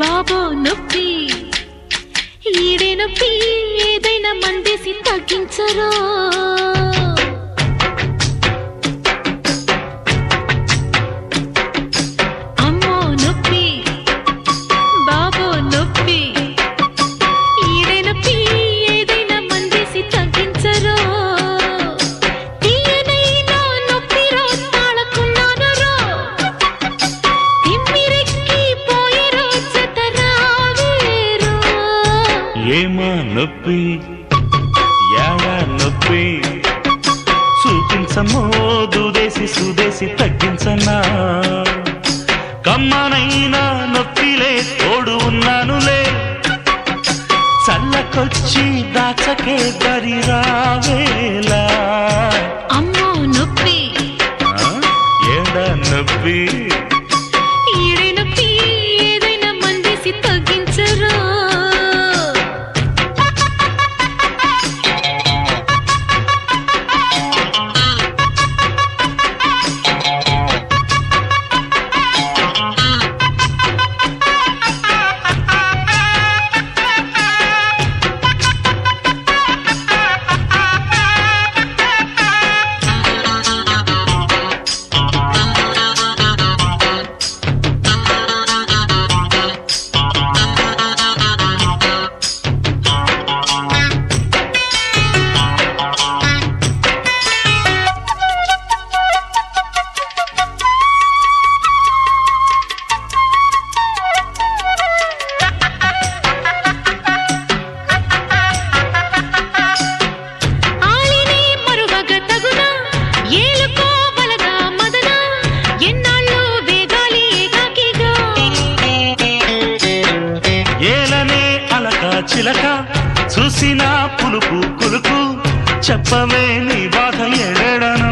బాబో నొప్పి ఈడే నొప్పి ఏదైనా మందేసి తగ్గించరా అమ్మో నొప్పి బాబో నొప్పి ఈడే నొప్పి ఏదైనా మందేసి తగ్గించరా తీయనైనా నొప్పిరో తాళకున్నానురో తిమ్మిరెక్కి పోయిరో జతరావేరో ఏమా నొప్పి యాడా నొప్పి చూపించమో దూదేసి సుదేసి తగ్గించనా కమ్మనైనా నొప్పిలే తోడు ఉన్నానులే చల్లకొచ్చి దాచకే దరి రావేలా అమ్మో నొప్పి ఆ? ఏడా నొప్పి ఈడే నొప్పి ఏదైనా మందేసి తగ్గించరా ఆలిని మరువగ తగునా ఏలుకోవలగా మదన ఎన్నాళ్ళు వేగాలి ఏకాకిగా ఏలనే అలక చిలక చూసిన పులుపు కులుకు చెప్పవే నీ బాధ ఎడను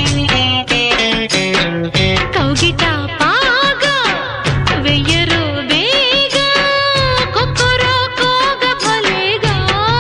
కౌగిట పాగా వెయ్యరు వేగా కొక్కరో కోగ భలేగా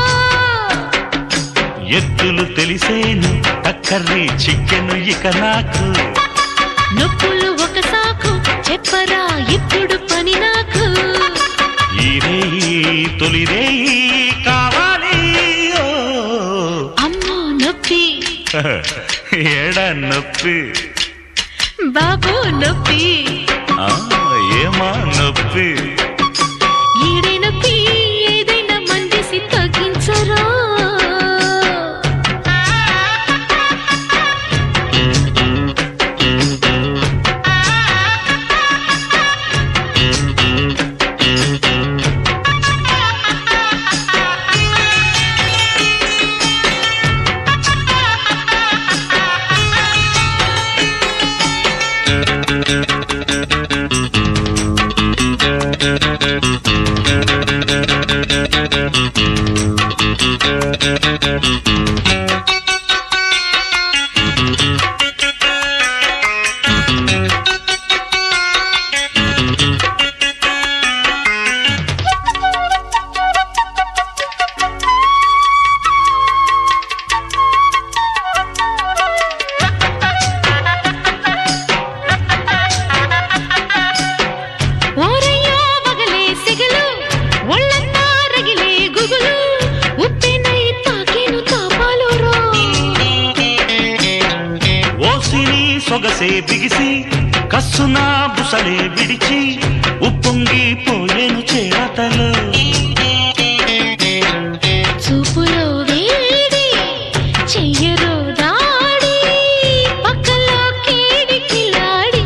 ఎత్తులు తెలిసేను టక్కర్రి చిక్కెను ఇక నాకు నొప్పులు ఒక సాకు చెప్పరా ఇప్పుడు పని నాకు ఈ రేయి తొలి రేయి కావాలి ఓ. అమ్మో నొప్పి ఏడ నొప్పి బాబు నొప్పి ఆ, ఏమా నొప్పి ఈడే నొప్పి ఏదైనా మందేసి తగ్గించరా ఓరయ్యో వగలే సిగలు ఒళ్ళంతా రగిలే గుగులు ఉప్పెనై తాకేను తాపాలోరో ఓసిని సొగసే బిగిసి కస్సునా బుసలే విడిచి ఉప్పొంగి పోయేను చేరతలు చూపులో వేడి చెయ్యరో దాడి పక్కలో కేడి కిలాడి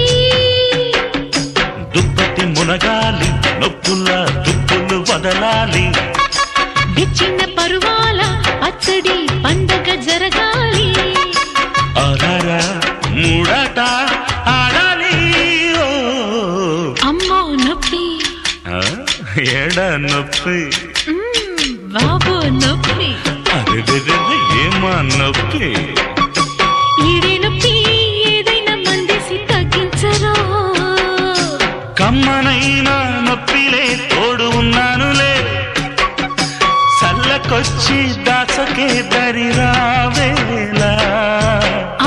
దుప్పటి మునగాలి నొప్పుల దుప్పులు వదలాలి విచ్చిన పరువాల పచ్చడి పండగ జరగాలి అరరా మూడట ఆడాలి ఓ. అమ్మో నొప్పి ఆ, ఏడ నొప్పి మ్మ్, బాబు నొప్పి అదే ఏమా నొప్పి ఈడే నొప్పి ఏదైనా మందేసి తగ్గించరా కమ్మనైనా నొప్పిలే తోడు ఉన్నానులే చల్లకొచ్చి దాచకే దరి రావేలా